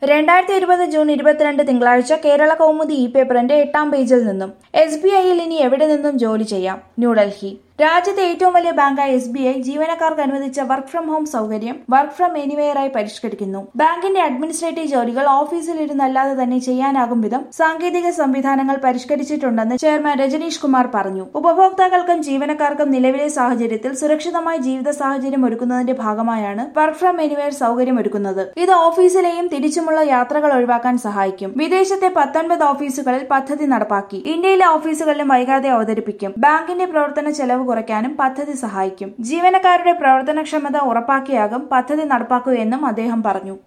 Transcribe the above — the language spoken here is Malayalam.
രണ്ടായിരത്തി ഇരുപത് ജൂൺ ഇരുപത്തിരണ്ട് തിങ്കളാഴ്ച കേരള കൗമുദി ഇ പേപ്പറിന്റെ എട്ടാം പേജിൽ നിന്നും എസ് ബി ഐയിൽ ഇനി എവിടെ നിന്നും ജോലി ചെയ്യാം ന്യൂഡൽഹി രാജ്യത്തെ ഏറ്റവും വലിയ ബാങ്കായ എസ് ബി ഐ ജീവനക്കാർക്ക് അനുവദിച്ച വർക്ക് ഫ്രം ഹോം സൗകര്യം വർക്ക് ഫ്രം എനിവെയറായി പരിഷ്കരിക്കുന്നു ബാങ്കിന്റെ അഡ്മിനിസ്ട്രേറ്റീവ് ജോലികൾ ഓഫീസിൽ ഇരുന്നല്ലാതെ തന്നെ ചെയ്യാനാകും വിധം സാങ്കേതിക സംവിധാനങ്ങൾ പരിഷ്കരിച്ചിട്ടുണ്ടെന്ന് ചെയർമാൻ രജനീഷ് കുമാർ പറഞ്ഞു ഉപഭോക്താക്കൾക്കും ജീവനക്കാർക്കും നിലവിലെ സാഹചര്യത്തിൽ സുരക്ഷിതമായ ജീവിത സാഹചര്യം ഒരുക്കുന്നതിന്റെ ഭാഗമായാണ് വർക്ക് ഫ്രം എനിവെയർ സൗകര്യം ഒരുക്കുന്നത് ഇത് ഓഫീസിലെയും തിരിച്ചുമുള്ള യാത്രകൾ ഒഴിവാക്കാൻ സഹായിക്കും വിദേശത്തെ പത്തൊൻപത് ഓഫീസുകളിൽ പദ്ധതി നടപ്പാക്കി ഇന്ത്യയിലെ ഓഫീസുകളിലും വൈകാതെ അവതരിപ്പിക്കും ബാങ്കിന്റെ പ്രവർത്തന ചെലവ് കുറയ്ക്കാനും പദ്ധതി സഹായിക്കും ജീവനക്കാരുടെ പ്രവർത്തനക്ഷമത ഉറപ്പാക്കിയാകും പദ്ധതി നടപ്പാക്കുകയെന്നും അദ്ദേഹം പറഞ്ഞു